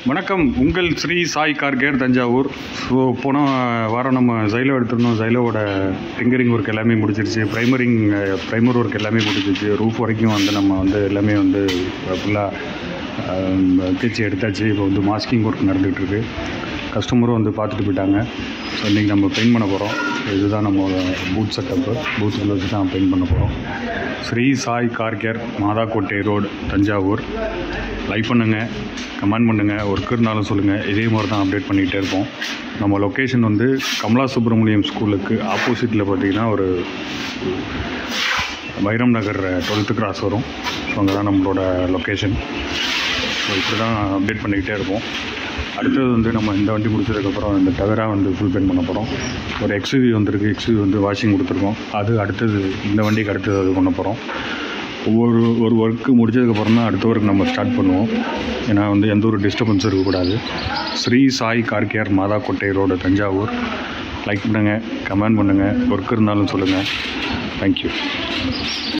வணக்கம் உங்கள் Sri Sai car care Thanjavur so போன வாரம் நம்ம ஜைலோ எடுத்திருந்தோம் ஜைலோவோட ஃபிங்கரிங் ஒர்க் எல்லாமே முடிச்சிருச்சு ப்ரைமரிங் ப்ரைமர் ஒர்க் எல்லாமே முடிச்சிருச்சு ரூஃப் வரைக்கும் வந்து நம்ம வந்து எல்லாமே வந்து ஃபுல்லாக தேய்ச்சி எடுத்தாச்சு இப்போ வந்து மாஸ்கிங் ஒர்க் நடந்துகிட்ருக்கு கஸ்டமரும் வந்து பார்த்துட்டு போயிட்டாங்க ஸோ இன்றைக்கி நம்ம பெயிண்ட் பண்ண போகிறோம் இதுதான் நம்ம பூத் செட்டப்பு பூத்துக்குள்ள வச்சு தான் பெயிண்ட் பண்ண போகிறோம் Sri Sai car care Mathakottai road Thanjavur like பண்ணுங்கள் கமெண்ட் பண்ணுங்கள் ஒர்க் இருந்தாலும் சொல்லுங்கள் இதே மாதிரி தான் அப்டேட் பண்ணிகிட்டே இருப்போம் நம்ம லொக்கேஷன் வந்து கமலா சுப்பிரமணியம் ஸ்கூலுக்கு ஆப்போசிட்டில் பார்த்தீங்கன்னா ஒரு வைரம் நகர் டுவெல்த்து கிராஸ் வரும் ஸோ அங்கே தான் நம்மளோட லொக்கேஷன் ஸோ இப்படி தான் அப்டேட் பண்ணிக்கிட்டே இருப்போம் அடுத்தது வந்து நம்ம இந்த வண்டி முடிச்சதுக்கப்புறம் இந்த டவரா வந்து ஃபுல் பெயிண்ட் பண்ண போகிறோம் ஒரு எக்ஸ்யூவி வந்திருக்கு எக்ஸ்யூவி வந்து வாஷிங் கொடுத்துருக்கோம் அது அடுத்தது இந்த வண்டிக்கு அடுத்தது அது பண்ண போகிறோம் ஒவ்வொரு ஒரு ஒர்க்கு முடிச்சதுக்கப்புறம் தான் அடுத்த ஒர்க் நம்ம ஸ்டார்ட் பண்ணுவோம் ஏன்னா வந்து எந்த ஒரு டிஸ்டர்பன்ஸும் இருக்கக்கூடாது Sri Sai car care Matha Kottai road Thanjavur like பண்ணுங்கள் கமெண்ட் பண்ணுங்கள் ஒர்க் இருந்தாலும் சொல்லுங்கள் தேங்க்யூ